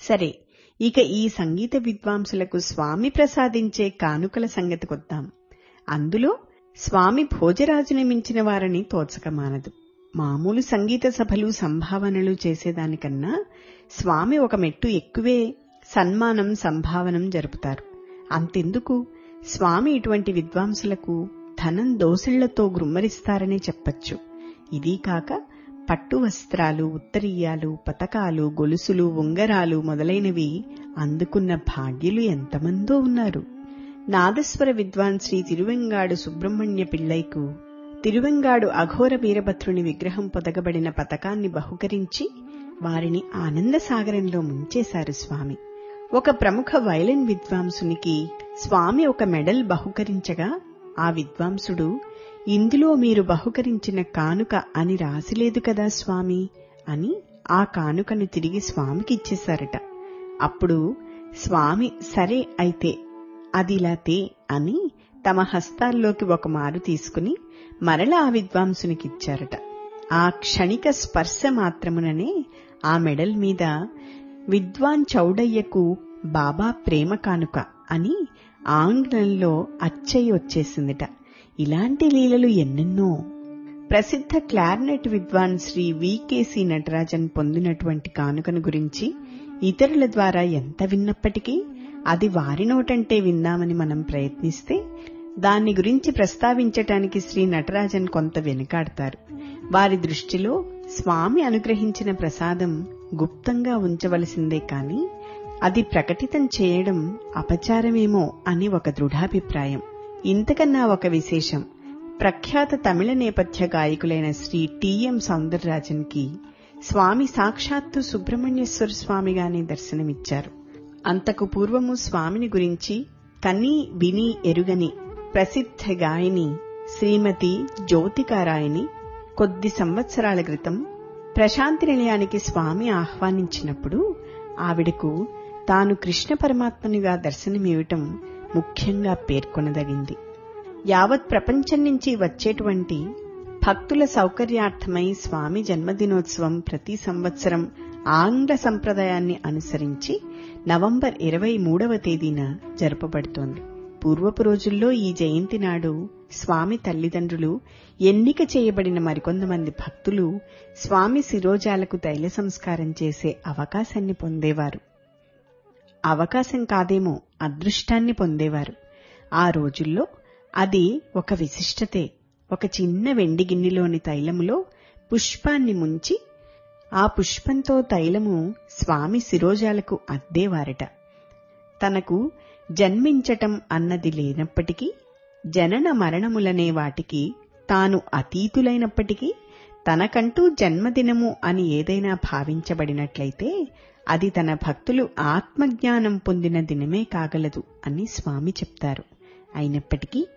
సరే ఇక ఈ సంగీత విద్వాంసులకు స్వామి ప్రసాదించే కానుకల సంగతి కొద్దాం అందులో స్వామి భోజరాజుని మించిన వారని తోచక మానదు మామూలు సంగీత సభలు సంభావనలు చేసేదానికన్నా స్వామి ఒక మెట్టు ఎక్కువే సన్మానం సంభావనం జరుపుతారు అంతెందుకు స్వామి ఇటువంటి విద్వాంసులకు ధనం దోసిళ్లతో గృమ్మరిస్తారనే చెప్పచ్చు ఇదీ కాక పట్టు వస్త్రాలు ఉత్తరీయాలు పతకాలు గొలుసులు ఉంగరాలు మొదలైనవి అందుకున్న భాగ్యులు ఎంతమందో ఉన్నారు నాదస్వర విద్వాన్ శ్రీ తిరువెంగాడు సుబ్రహ్మణ్య పిళ్ళైకు తిరువెంగాడు అఘోర వీరభద్రుని విగ్రహం పొదగబడిన పతకాన్ని బహుకరించి వారిని ఆనంద సాగరంలో ముంచేశారు స్వామి ఒక ప్రముఖ వైలిన్ విద్వాంసునికి స్వామి ఒక మెడల్ బహుకరించగా ఆ విద్వాంసుడు ఇందులో మీరు బహుకరించిన కానుక అని రాసిలేదు కదా స్వామి అని ఆ కానుకను తిరిగి స్వామికి ఇచ్చేశారట అప్పుడు స్వామి సరే అయితే అదిలా తే అని తమ హస్తాల్లోకి ఒక మారు తీసుకుని మరల ఆ విద్వాంసునికిచ్చారట ఆ క్షణిక స్పర్శ మాత్రముననే ఆ మెడల్ మీద విద్వాన్ చౌడయ్యకు బాబా ప్రేమ కానుక అని ఆంగ్లంలో అచ్చయ్య వచ్చేసిందిట ఇలాంటి లీలలు ఎన్నెన్నో ప్రసిద్ధ క్లార్నెట్ విద్వాన్ శ్రీ వికేసి నటరాజన్ పొందినటువంటి కానుకను గురించి ఇతరుల ద్వారా ఎంత విన్నప్పటికీ అది వారి నోటంటే విందామని మనం ప్రయత్నిస్తే దాన్ని గురించి ప్రస్తావించటానికి శ్రీ నటరాజన్ కొంత వెనుకాడతారు వారి దృష్టిలో స్వామి అనుగ్రహించిన ప్రసాదం గుప్తంగా ఉంచవలసిందే కాని అది ప్రకటితం చేయడం అపచారమేమో అని ఒక దృఢాభిప్రాయం ఇంతకన్నా ఒక విశేషం ప్రఖ్యాత తమిళ నేపథ్య గాయకులైన శ్రీ టిఎం సౌందరరాజన్ కి స్వామి సాక్షాత్తు సుబ్రహ్మణ్యేశ్వర స్వామిగానే దర్శనమిచ్చారు అంతకు పూర్వము స్వామిని గురించి కని విని ఎరుగని ప్రసిద్ధ గాయని శ్రీమతి జ్యోతికారాయని కొద్ది సంవత్సరాల క్రితం ప్రశాంతి నిలయానికి స్వామి ఆహ్వానించినప్పుడు ఆవిడకు తాను కృష్ణ పరమాత్మనిగా దర్శనమివ్వటం ముఖ్యంగా పేర్కొనదగింది యావత్ ప్రపంచం నుంచి వచ్చేటువంటి భక్తుల సౌకర్యార్థమై స్వామి జన్మదినోత్సవం ప్రతి సంవత్సరం ఆంగ్ల సంప్రదాయాన్ని అనుసరించి నవంబర్ ఇరవై మూడవ తేదీన జరపబడుతోంది పూర్వపు రోజుల్లో ఈ జయంతి నాడు స్వామి తల్లిదండ్రులు ఎన్నిక చేయబడిన మరికొంతమంది భక్తులు స్వామి శిరోజాలకు తైల సంస్కారం చేసే అవకాశాన్ని పొందేవారు అవకాశం కాదేమో అదృష్టాన్ని పొందేవారు ఆ రోజుల్లో అది ఒక విశిష్టతే ఒక చిన్న వెండి గిన్నెలోని తైలములో పుష్పాన్ని ముంచి ఆ పుష్పంతో తైలము స్వామి శిరోజాలకు అద్దేవారట తనకు జన్మించటం అన్నది లేనప్పటికీ జనన మరణములనే వాటికి తాను అతీతులైనప్పటికీ తనకంటూ జన్మదినము అని ఏదైనా భావించబడినట్లయితే అది తన భక్తులు ఆత్మజ్ఞానం పొందిన దినమే కాగలదు అని స్వామి చెప్తారు అయినప్పటికీ